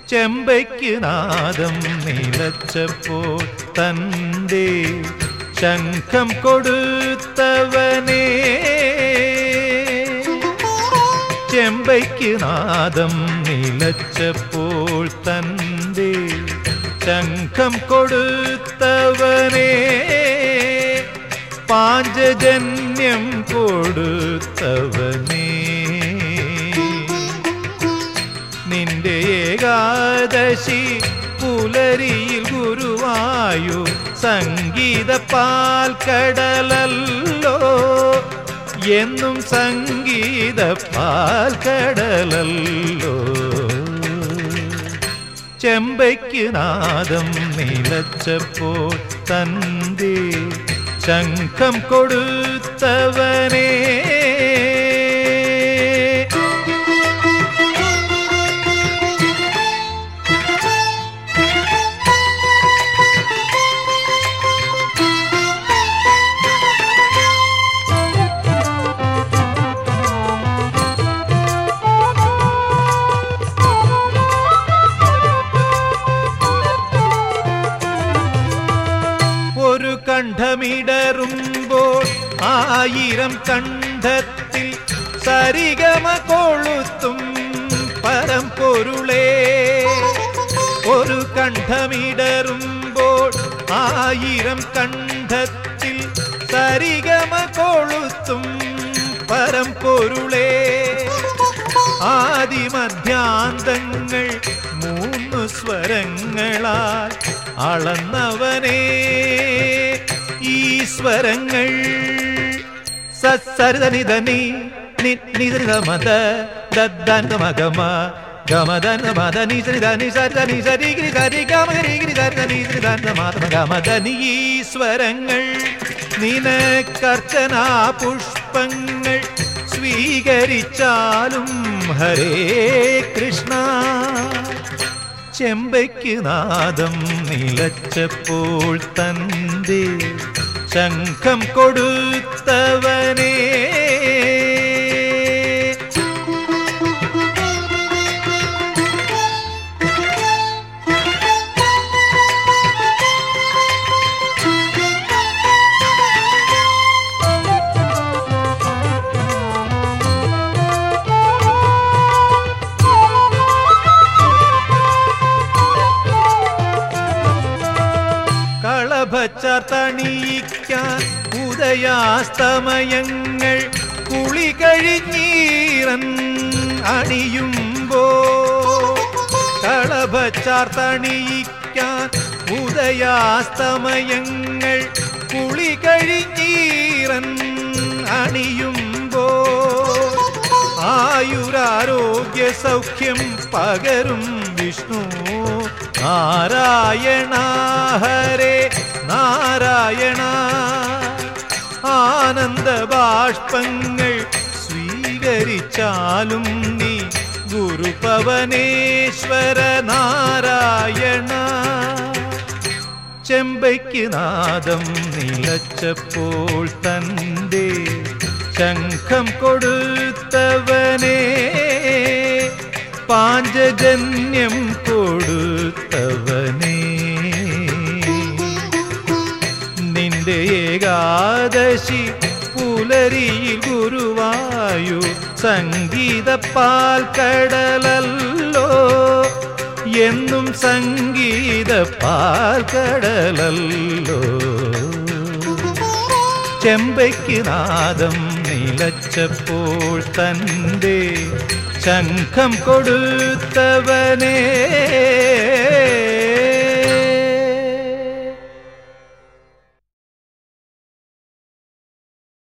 ചെമ്പയ്ക്ക് നാദം നിലച്ചപ്പോൾ തൻ്റെ ശംഖം കൊടുത്തവനേ ചെമ്പയ്ക്ക് നാദം നിലച്ചപ്പോൾ തൻ്റെ ശംഖം കൊടുത്തവനേ പാഞ്ചജന്യം കൊടുത്തവനേ നിന്റെ ഏകാദശി പുലരിയിൽ ഗുരുവായു സംഗീത പാൽക്കടലല്ലോ എന്നും സംഗീത പാൽക്കടലല്ലോ ചെമ്പയ്ക്ക് നാദം നിലച്ചപ്പോൾ തന്റെ ശംഖം കൊടുത്തവനേ ഒരു കണ്ഠമിടറുമ്പോൾ ആയിരം കണ്ഠത്തിൽ സരിഗമ കൊളുത്തും പരമ്പൊരുളേ ഒരു കണ്ഠമിടറുമ്പോൾ ആയിരം കണ്ഠത്തിൽ സരിഗമ കൊളുത്തും പരമ്പൊരുളേ ആദിമധ്യാന്തങ്ങൾ മൂന്ന് സ്വരങ്ങളാൽ അളന്നവനേ ഈശ്വരങ്ങൾ സസരിതനിധനി നിധനിധമത ദദ്ദന്തമഗമ ഗമദന മദ നിസരിത നിസരിത നിസരി ഗിരി സരി ഗമ ഗരി ഗിരി സരിത നിസരിത മാതമ ഗമദനി ഈശ്വരങ്ങൾ നിനക്കർച്ചനാ പുഷ്പങ്ങൾ സ്വീകരിച്ചാലും ഹരേ കൃഷ്ണ ചെമ്പയ്ക്ക് നാദം നിലച്ചപ്പോൾ തന്റെ ശംഖം കൊടുത്തവനേ കളഭച്ചതണിയിക്കാൻ ഉദയാസ്തമയങ്ങൾ കുളി കഴിഞ്ഞീറൻ അണിയുമ്പോ കളഭച്ചാർത്തണിയിക്കാൻ ഉദയാസ്തമയങ്ങൾ കുളി കഴിഞ്ഞീറൻ അണിയുമ്പോ ആയുരാരോഗ്യ സൗഖ്യം പകരും വിഷ്ണു നാരായണ ഹരേ നാരായണ ആനന്ദ ബാഷ്പങ്ങൾ സ്വീകരിച്ചാലും നീ ഗുരുപവനേശ്വര നാരായണ ചെമ്പയ്ക്ക് നാദം നിലച്ചപ്പോൾ തൻ്റെ ശംഖം കൊടുത്തവനേ പാഞ്ചജന്യം കൊടുത്തവനേ നിന്റെ ഏകാദശി പുലരിയിൽ ഗുരുവായു സംഗീത പാൽക്കടലല്ലോ എന്നും സംഗീത പാൽക്കടലല്ലോ ചെമ്പയ്ക്ക് നാദം നിലച്ചപ്പോൾ തൻ്റെ ശംഖം കൊടുത്തവനേ